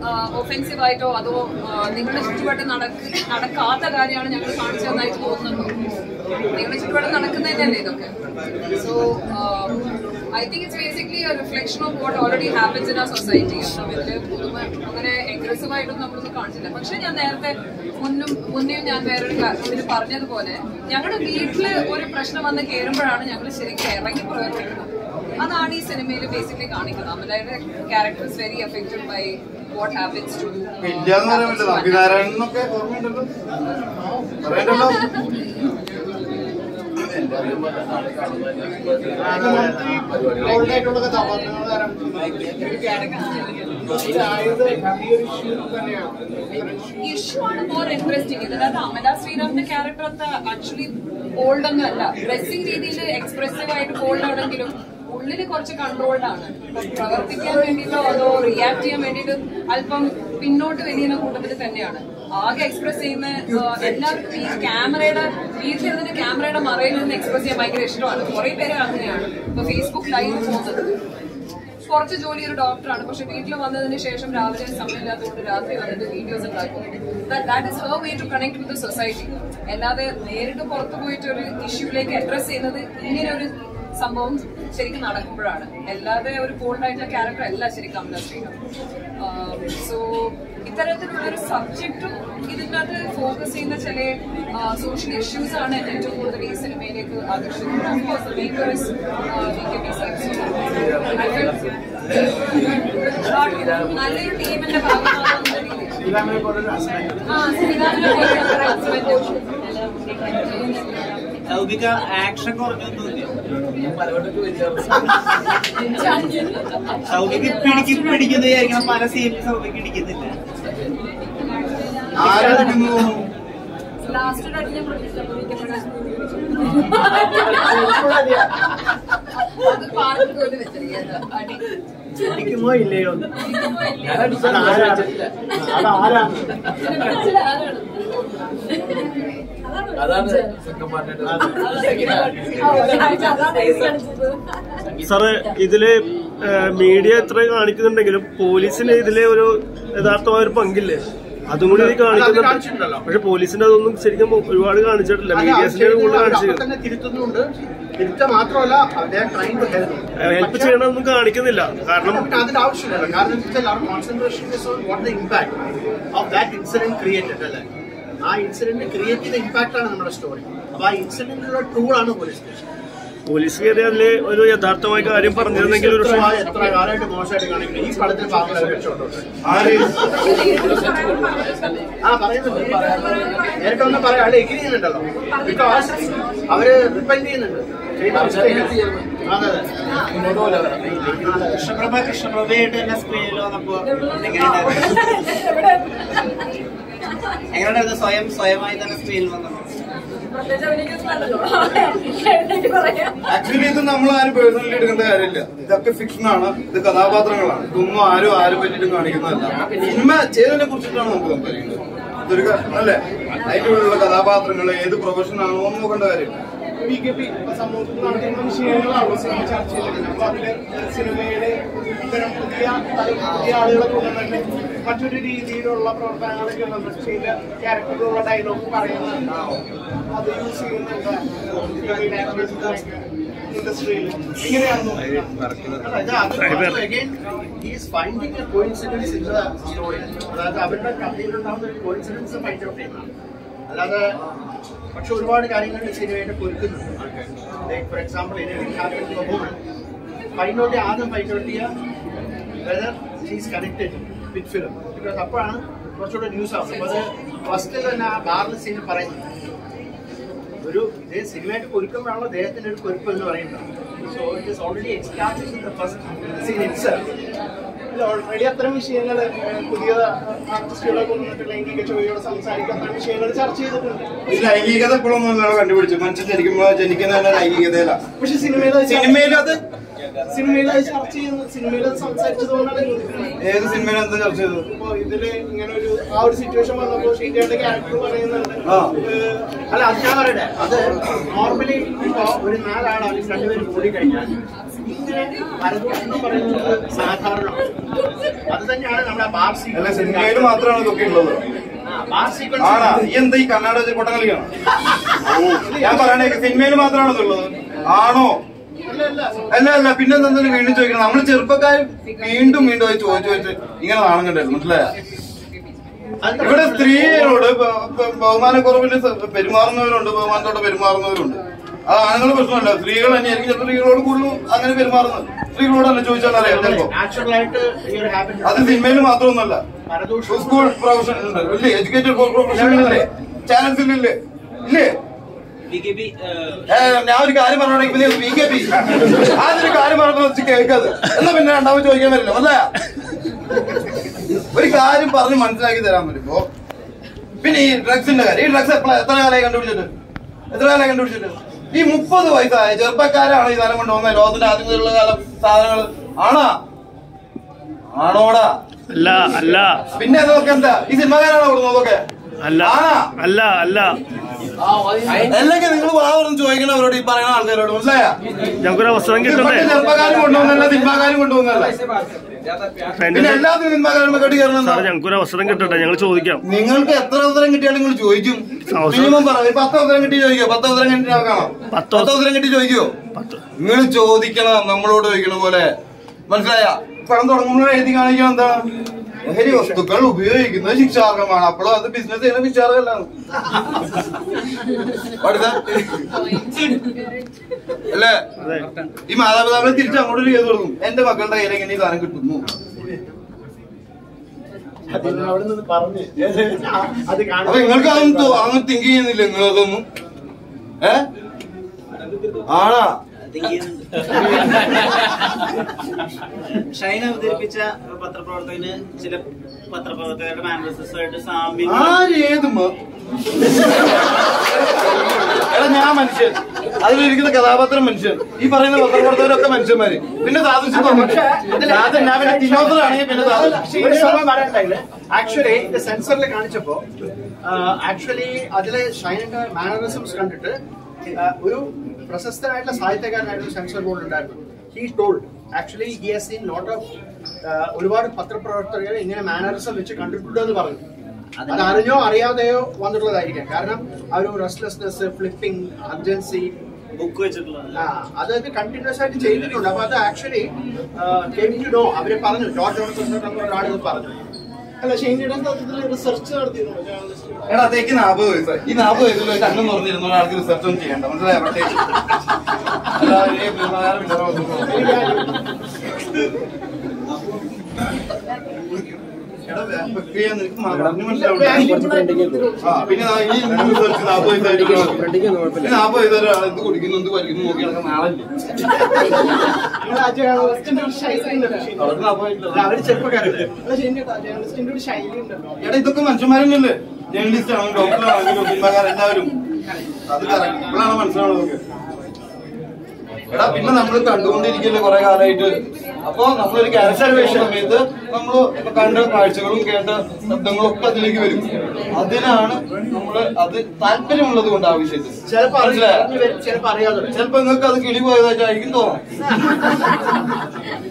Offensive ആയിട്ടോ അതോ ആ, നിങ്ങളുടെ ചുറ്റുപാട് നടക്ക നടക്കാത്ത കാര്യമാണ് ഞങ്ങൾ കാണിച്ചു തന്നായിട്ട് തോന്നുന്നുണ്ടോ നിങ്ങളുടെ ചുറ്റുപാട് നടക്കുന്നതന്നെയല്ലേ ഇതൊക്കെ so I think it's basically reflection of what already happens in ആ സൊസൈറ്റി ഇതില് പുതുമ അങ്ങനെ അഗ്രസീവ് ആയിട്ടൊന്നും നമ്മളൊന്നും കാണിച്ചില്ല പക്ഷെ ഞാൻ നേരത്തെ മുന്നും മുന്നേ ഞാൻ വേറൊരു കാ- ഇതിൽ പറഞ്ഞതുപോലെ ഞങ്ങളുടെ വീട്ടില് ഒരു പ്രശ്നം വന്ന് കയറുമ്പോഴാണ് ഞങ്ങൾ ശരിക്കും ഇറങ്ങി പ്രവർത്തിക്കുന്നത് അതാണ് ഈ സിനിമയിൽ ബേസിക്കലി കാണിക്കുന്നത് അമലയുടെ character is very affected by what happens to ഇല്ലാന്ന് പറയാൻ പറ്റില്ല നമ്പിനാരായണൻ എന്നൊക്കെ ഓർമ്മയുണ്ടല്ലോ പറയണ്ടല്ലോ ബോൾഡ് ആയിട്ടുള്ള കഥാപാത്രങ്ങൾ ആയത് ഈ ഒരു ഇഷ്യൂ തന്നെയാണ് ഇഷ്യൂ ആണ് മോർ ഇൻട്രസ്റ്റിംഗ് ഇതിനകത്ത് അമല ശ്രീറാമിന്റെ ക്യാരക്ടർ അത്ര ആക്ച്വലി ബോൾഡ് ഒന്നും അല്ല ഡ്രസ്സിംഗ് രീതിയിൽ എക്സ്പ്രസീവ് ആയിട്ട് ബോൾഡ് ആണെങ്കിലും ഉള്ളില് കുറച്ച് കൺട്രോൾഡ് ആണ് ഇപ്പൊ പ്രവർത്തിക്കാൻ വേണ്ടിയിട്ടോ അതോ റിയാക്ട് ചെയ്യാൻ വേണ്ടിയിട്ട് അല്പം പിന്നോട്ട് വലിയുന്ന കൂട്ടത്തിൽ തന്നെയാണ് ആകെ എക്സ്പ്രസ് ചെയ്യുന്ന ആ, എല്ലാവർക്കും ഈ ക്യാമറയുടെ വീട്ടിലിരുന്നിട്ട് ക്യാമറയുടെ മറയിൽ നിന്ന് എക്സ്പ്രസ് ചെയ്യാൻ ഭയങ്കര ഇഷ്ടമാണ് കുറെ പേര് അങ്ങനെയാണ് ഇപ്പൊ ഫേസ്ബുക്ക് ലൈവ് പോകുന്നത് കുറച്ച് ജോലി ഒരു ഡോക്ടറാണ് പക്ഷെ വീട്ടിൽ വന്നതിന് ശേഷം രാവിലെ സമയമില്ലാത്തതുകൊണ്ട് രാത്രി വന്നിട്ട് വീഡിയോസ് ഉണ്ടാക്കും that is her way to connect with society അല്ലാതെ നേരിട്ട് പുറത്തു പോയിട്ട് ഒരു ഇഷ്യൂലേക്ക് അഡ്രസ് ചെയ്യുന്നത് ഇങ്ങനെ ഒരു സംഭവം ശരിക്കും നടക്കുമ്പോഴാണ് അല്ലാതെ ഒരു ബോൾഡ് ആയിട്ടുള്ള ക്യാരക്ടർ അല്ല ശരിക്കും അമല ശ്രീറാം സോ ഇത്തരത്തിലുള്ള ഒരു സബ്ജക്റ്റും ഇതിനകത്ത് ഫോക്കസ് ചെയ്യുന്ന ചില സോഷ്യൽ ഇഷ്യൂസ് ആണ് ഏറ്റവും കൂടുതൽ ഈ സിനിമയിലേക്ക് ആകർഷിക്കുന്നത് Of course, the makers, uh, VKP sir. നല്ലൊരു ടീമിന്റെ ഭാഗമാകുന്ന രീതിയിൽ ശ്രീരാമനെ പോലൊരു ഹസ്ബൻഡ് ആ ശ്രീരാമിനെ പോലെ നമ്മുടെ husband. സൗബിക ആക്ഷൻ കുറഞ്ഞൊന്നുമില്ല സൗബിക്ക് പിടിക്ക് പിടിക്കുന്നതായിരിക്കണം പല സീനിൽ സൗബിക്ക് ഇടിക്കുന്നില്ല ആരാധിക്കുന്നു ലാസ്റ്റ് ഒരു അടി ഞാൻ പ്രതീക്ഷിക്കപ്പെടാൻ അത് പാർക്കിൽ പോയിട്ട് വെച്ചിരിക്കുന്നത് അടി ഇരിക്കുമോ ഇല്ലയോ എന്ന്. ഇരിക്കുമോ ഇല്ലയോ? അതാരാണ്? അതാരാണ്? അതാണ് സാറ് ഇതില് മീഡിയ എത്ര കാണിക്കുന്നുണ്ടെങ്കിലും പോലീസിന് ഇതിലെ ഒരു യഥാർത്ഥമായ ഒരു പങ്കില്ലേ അതും കൂടി ഇത് കാണിക്കുന്നുണ്ട് കാണിച്ചിട്ടുണ്ടല്ലോ. പക്ഷെ പോലീസിന്റെ അതൊന്നും ശരിക്കും ഒരുപാട് കാണിച്ചിട്ടില്ല അല്ല, മീഡിയസിന്റെ അത് കൂടുതൽ അപ്പൊ കാണിച്ചത് തന്നെ തിരുത്തുന്നുണ്ട് തിരുത്ത മാത്രമല്ല അവരെ ട്രൈൻ ടു ഹെൽപ്പ് ഹെൽപ്പ് ചെയ്യണമൊന്നും കാണിക്കുന്നില്ല കാരണം നമുക്ക് അതിന്റെ ആവശ്യമില്ല കാരണം വെച്ചാൽ അവർ concentration is on what the impact of that incident created അല്ലേ ആ ഇൻസിഡന്റ് ക്രിയേറ്റ് ചെയ്ത ഇമ്പാക്ട് ആണ് നമ്മുടെ സ്റ്റോറി അപ്പൊ ആ ഇൻസിഡന്റിനുള്ള ടൂളാണ് പോലീസ് സ്റ്റേഷൻ പോലീസ് കയറി അതില് ഒരു യഥാർത്ഥമായ കാര്യം പറഞ്ഞിരുന്നെങ്കിൽ ഒരു എത്ര എത്ര കാലമായിട്ട് മോശമായിട്ട് കാണിക്കുന്നത് ഈ പടത്തിൽ ഭാഗങ്ങൾ വെച്ചോണ്ടോട്ടെ ആര് ആ പറയുന്നുണ്ട് നേരിട്ട് ഒന്ന് പറയാം അവിടെ എഗ്രി ചെയ്യുന്നുണ്ടല്ലോ ബിക്കോസ് അവര് റിപ്പൻഡ് ചെയ്യുന്നുണ്ട് ചെയ്ത mistake. അതെ അതെ കൃഷ്ണപ്രഭ കൃഷ്ണപ്രഭയായിട്ട് തന്നെ സ്ക്രീനിൽ വന്നപ്പോ എങ്ങനെയുണ്ടായിരുന്നു എങ്ങനെയുണ്ടായിരുന്നു സ്വയം സ്വയമായി തന്നെ സ്ക്രീനിൽ വന്നപ്പോ ആക്ച്വലി ഇത് നമ്മൾ ആരും പേഴ്സണലി എടുക്കേണ്ട കാര്യമില്ല ഇതൊക്കെ ഫിക്ഷൻ ആണ് ഇത് കഥാപാത്രങ്ങളാണ് ഇതൊന്നും ആരും ആരും പറ്റിയിട്ടും കാണിക്കുന്നതല്ല സിനിമ ചെയ്തതിനെ കുറിച്ചിട്ടാണ് നമുക്ക് സംസാരിക്കുന്നത് ഇതൊരു ക- അല്ലേ അതിന്റെ ഉള്ളിലുള്ള കഥാപാത്രങ്ങൾ ഏത് പ്രൊഫഷൻ ആണോ എന്ന് നോക്കേണ്ട കാര്യമില്ല ബി കെ പി സമൂഹത്തിൽ നടക്കുന്ന വിഷയങ്ങളാണല്ലോ സിനിമ ചർച്ച ചെയ്തിരുന്നത് അപ്പൊ അതില് സിനിമയുടെ ഇത്തരം പുതിയ തലം- പുതിയ ആളുകളെ കൊണ്ടുവന്നിട്ട് മറ്റൊരു രീതിയിലുള്ള പ്രവർത്തനങ്ങളൊക്കെ ഉള്ളത് ചില ക്യാരക്ടറിലുള്ള ഡയലോഗ് പറയുന്നുണ്ട് അത് യൂസ് ചെയ്യുന്നുണ്ട് ഇൻഡസ്ട്രിയിൽ ഇങ്ങനെയാണെന്ന് finding a coincidence in the story അതായത് അവരുടെ കഥയിലുണ്ടാകുന്ന ഒരു കോയിൻസിഡൻസ് ഫൈൻഡ് ഔട്ട് ചെയ്യുന്നതാണ് അല്ലാതെ പക്ഷെ ഒരുപാട് കാര്യങ്ങൾ സിനിമയായിട്ട് പൊരുക്കുന്നുണ്ട് like for example find out ആദ്യം ഫൈൻഡ് ഔട്ട് ചെയ്യുക whether she's connected with film because അപ്പോഴാണ് കുറച്ചുകൂടെ ന്യൂസ് ആവുന്നത് അപ്പോൾ അത് ഫസ്റ്റിൽ തന്നെ ആ ബാറിൽ സീൻ പറയുന്നത് ഒരു ഇതേ സിനിമയായിട്ട് പൊരുക്കുമ്പോഴാണല്ലോ അദ്ദേഹത്തിന്റെ ഒരു പൊരുപ്പ് എന്ന് പറയുന്നത് so it is already establish in the first scene itself already അത്തരം വിഷയങ്ങൾ പുതിയ ആർട്ടിസ്റ്റുകളെ കൊണ്ടിട്ട് ലൈംഗിക ചോദ്യോട് സംസാരിക്കുക അത്തരം വിഷയങ്ങൾ ചർച്ച ചെയ്തിട്ടുണ്ട് ഈ ലൈംഗികത ഇപ്പോഴൊന്നും നിങ്ങൾ കണ്ടുപിടിച്ചു മനുഷ്യൻ ജനിക്കുമ്പോൾ ജനിക്കുന്നതന്നെ ലൈംഗികതയില പക്ഷെ സിനിമയിൽ അത് സിനിമയിൽ അത് സിനിമയിൽ അത് ചർച്ച ചെയ്യുന്നത് സിനിമയിൽ അത് സംസാരിച്ചതുകൊണ്ടാണ് ചോദിക്കുന്നത് ഏത് സിനിമയിൽ എന്താ ചർച്ച ചെയ്തത് ഇപ്പൊ ഇതില് ഇങ്ങനെ ഒരു ആ ഒരു സിറ്റുവേഷൻ വന്നപ്പോ ഷീജയുടെ ക്യാരക്ടർ പറയുന്നുണ്ട് ആ. ഏഹ്, അല്ല അത് ഞാൻ പറയട്ടെ അത് നോർമലി ഇപ്പൊ ഒരു നാലാൾ അല്ലെങ്കിൽ രണ്ടുപേര് കൂടി കഴിഞ്ഞാൽ ഇങ്ങനെ പക്ഷേ പരദൂഷണം എന്ന് പറയുന്നത് സാധാരണമാണ് അത് തന്നെയാണ് നമ്മുടെ ബാർ അല്ല സിനിമയിൽ മാത്രമാണ് ഇതൊക്കെ ഉള്ളത് ബാർ സീക്വൻസ് ആണാ ഈ എന്താ ഈ കണ്ണാട വെച്ച് കൊട്ടം കളിയാണ് ഞാൻ പറയണേ സിനിമയിൽ മാത്രമാണോ ഇതുള്ളത് ആണോ അല്ല അല്ല പിന്നെ എന്താ വീണ്ടും ചോദിക്കണം നമ്മള് ചെറുപ്പക്കാർ വീണ്ടും വീണ്ടും അത് ചോദിച്ചു ചോദിച്ച് ഇങ്ങനെ നാണം കണ്ടായിരുന്നു മനസ്സിലായോ ഇവിടെ സ്ത്രീകളോട് ബ- ബ- ബഹുമാനക്കുറവിന് സ- പെരുമാറുന്നവരുണ്ട് ബഹുമാനത്തോടെ പെരുമാറുന്നവരുണ്ട് അത് ആണുങ്ങൾ പ്രശ്നമല്ല സ്ത്രീകൾ തന്നെയായിരിക്കും ചില സ്ത്രീകളോട് കൂടുതലും അങ്ങനെ പെരുമാറുന്നത് സ്ത്രീകളോട് തന്നെ ചോദിച്ചാൽ അറിയാം ചിലപ്പോ നാച്ചുറൽ ആയിട്ട് ഈ ഒരു ഹാബിറ്റ് അത് സിനിമയിൽ മാത്രമൊന്നുമല്ല പരദൂഷണം സ്കൂൾ പ്രൊഫഷണൽ ഉണ്ട് ഇല്ലേ എഡ്യൂക്കേറ്റഡ് പ്രൊഫഷണൽ ഇല്ലേ ചാനൽസിൽ ഇല്ലേ ഇല്ലേ ബി കെ പി ഏ, ഞാൻ ഒരു കാര്യം പറഞ്ഞോണെങ്കിൽ പിന്നെ ബി കെ പി ആദ്യൊരു കാര്യം പറഞ്ഞപ്പോ വെച്ച് കേൾക്കത് എന്നാ പിന്നെ രണ്ടാമത് ചോദിക്കാൻ പറ്റില്ല അല്ലേ ഒരു കാര്യം പറഞ്ഞ് മനസ്സിലാക്കി തരാൻ പറ്റുമ്പോ പിന്നെ ഈ ഡ്രഗ്സിന്റെ കാര്യം ഈ ഡ്രഗ്സ് എപ്പോഴാ എത്ര കാലമായി കണ്ടുപിടിച്ചിട്ട് എത്ര കാലമായി കണ്ടുപിടിച്ചിട്ട് ഈ മുപ്പത് വയസ്സായ ചെറുപ്പക്കാരാണ് ഈ സാധനം കൊണ്ടുവന്നത് ലോകത്തിന്റെ ആദ്യം മുതലുള്ള കാലം സാധനങ്ങൾ ആണാ ആണോടാ അല്ല അല്ല പിന്നെ അതൊക്കെ എന്താ ഈ സിനിമക്കാരാണോ കൊടുക്കുന്നതൊക്കെ അല്ല ആണാ അല്ല അല്ല അല്ലെങ്കിൽ നിങ്ങൾ വാവറന്ന് ചോദിക്കണവരോട് ഈ പറയുന്ന ആൾക്കാരോട് മനസ്സിലായാ ഞങ്ങൾക്കൊരു അവസരം ഇത് കിട്ടണ്ടേ പണ്ട് ചെറുപ്പക്കാരും കൊണ്ടുവന്നല്ല സിനിമാക്കാരും കൊണ്ടുവന്നല്ല പിന്നെ ഫ്രണ്ടിന് എല്ലാത്തിനും സിനിമാക്കാരും കെട്ടി കയറണം സാർ ഞങ്ങൾക്കൊരു അവസരം കിട്ടട്ടെ ഞങ്ങൾ ചോദിക്കാം നിങ്ങൾക്ക് എത്ര അവസരം കിട്ടിയാലും നിങ്ങൾ ചോദിക്കും അവസരം- മിനിമം പറ ഒരു പത്ത് അവസരം കിട്ടി ചോദിക്കോ പത്ത് അവസരം കിട്ടി കാണാം പത്ത് പത്ത് അവസരം കിട്ടി ചോദിക്കോ പത്ത് നിങ്ങൾ ചോദിക്കണം നമ്മളോട് ചോദിക്കണ പോലെ മനസ്സിലായ പണം തുടങ്ങുമ്പോൾ എഴുതി കാണിക്കണം എന്താണ് ലഹരി വസ്തുക്കൾ ഉപയോഗിക്കുന്നത് ശിക്ഷാർഹമാണ് അപ്പോഴും അത് ബിസിനസ് ചെയ്യുന്ന ശിക്ഷാർഹമല്ലാണ് പഠിത്ത അല്ലേ അതെ ഈ മാതാപിതാക്കളെ തിരിച്ച് അങ്ങോട്ട് ചെയ്ത് കൊടുക്കും എന്റെ മക്കളുടെ കയ്യിൽ എങ്ങനെ ഈ സാധനം കിട്ടുന്നു അവിടെ നിന്ന് പറഞ്ഞ് അത് അപ്പൊ നിങ്ങൾക്ക് അതൊന്നും തോ- അങ്ങനെ തിങ്ക് ചെയ്യുന്നില്ല നിങ്ങളതൊന്നും ഏ ആണാ ഷൈൻ അവതരിപ്പിച്ച പത്രപ്രവർത്തകന് ചില പത്രപ്രവർത്തകരുടെ മാനസികമായിട്ട് സാമ്യം ആര് ഏത് മ- എടാ ഞാൻ മനുഷ്യൻ അതിലിരിക്കുന്ന കഥാപാത്രം മനുഷ്യൻ ഈ പറയുന്ന പത്രപ്രവർത്തകരൊക്കെ മനുഷ്യന്മാര് പിന്നെ സാധിച്ചു സാധനം ഞാൻ പിന്നെ തിന്നോത്തരാണെങ്കിൽ പിന്നെ സാധിച്ചു ഒരു സംഭവം പറയണ്ടായില്ല ആക്ച്വലി ഇത് സെൻസറിൽ കാണിച്ചപ്പോ ആക്ച്വലി അതിലെ ഷൈനിന്റെ മാനറിസംസ് കണ്ടിട്ട് ആ, ഒരു പ്രശസ്തനായിട്ടുള്ള സാഹിത്യകാരനായിട്ടുള്ള സെൻസർ ബോർഡ് ഉണ്ടായിരുന്നു he told actually he has seen lot of ഒരുപാട് പത്രപ്രവർത്തകർ ഇങ്ങനെ മാനറിസം വെച്ച് കണ്ടിട്ടുണ്ട് എന്ന് പറഞ്ഞു അത് അറിഞ്ഞോ അറിയാതെയോ വന്നിട്ടുള്ളതായിരിക്കാം കാരണം ആ ഒരു റെസ്റ്റ്ലെസ്നെസ് ഫ്ലിപ്പിംഗ് അർജൻസി ബുക്ക് വെച്ചിട്ടുള്ളത് ആ, അതായത് കണ്ടിന്യൂസ് ആയിട്ട് ചെയ്തിട്ടുണ്ട് അപ്പൊ അത് ആക്ച്വലി ടു നോ അവര് പറഞ്ഞു ജോർജ് ജോൺസൺ ഒരാൾ ഇത് പറഞ്ഞു അല്ല ഷെയ്നിയുടെ റിസർച്ച് നടത്തിയിരുന്നു ജേർണലിസ്റ്റ് എടാ അതേക്ക് നാൽപ്പത് വയസ്സായി ഈ നാൽപ്പത് വയസ്സിൽ കണ്ണു തുറന്നിരുന്ന ഒരാൾക്ക് റിസർച്ച് ഒന്നും ചെയ്യണ്ട മനസ്സിലായോ പ്രത്യേകിച്ച് അല്ലാതെ ഈ പ്രകാരം എടാ, പ്രക്രിയ നിനക്ക് മ- പറഞ്ഞ് മനസ്സിലാവണ്ടേ? ആ, പിന്നെ ദാ ഈ റിസർച്ച് നാൽപ്പത് വയസ്സായിട്ട് ഈ നാൽപ്പത് വയസ്സായ ഒരാൾ എന്ത് കുടിക്കുന്നു എന്ത് വലിക്കുന്നു നോക്കി നടക്കുന്ന ആളല്ലേ അവർക്ക് നാൽപ്പത് വയസ്സില്ല അവര് ചെറുപ്പക്കാരല്ലേ എടാ ഇതൊക്കെ മനുഷ്യന്മാരല്ലേ ജേർണലിസ്റ്റ് ആണെങ്കിലും ഡോക്ടർ ആണെങ്കിലും സിനിമാക്കാർ എല്ലാവരും അത് correct. ഇപ്പോഴാണ് മനസ്സിലാവുന്നത് എടാ പിന്നെ നമ്മൾ കണ്ടുകൊണ്ടിരിക്കില്ല കുറെ കാലമായിട്ട് അപ്പൊ നമ്മളൊരു ക്യാരക്ടർ സമയത്ത് നമ്മൾ കണ്ട കാഴ്ചകളും കേട്ട ശബ്ദങ്ങളും ഒക്കെ അതിലേക്ക് വരും അതിനാണ് നമ്മള് അത് താല്പര്യമുള്ളത് കൊണ്ട് ആ വിഷയത്തിൽ ചിലപ്പോ മനസ്സിലായോ? അറിഞ്ഞു വരും ചിലപ്പോ അറിയാതെ വരും ചിലപ്പോ നിങ്ങൾക്ക് അത് കിളി പോയതായിട്ടായിരിക്കും തോന്നാം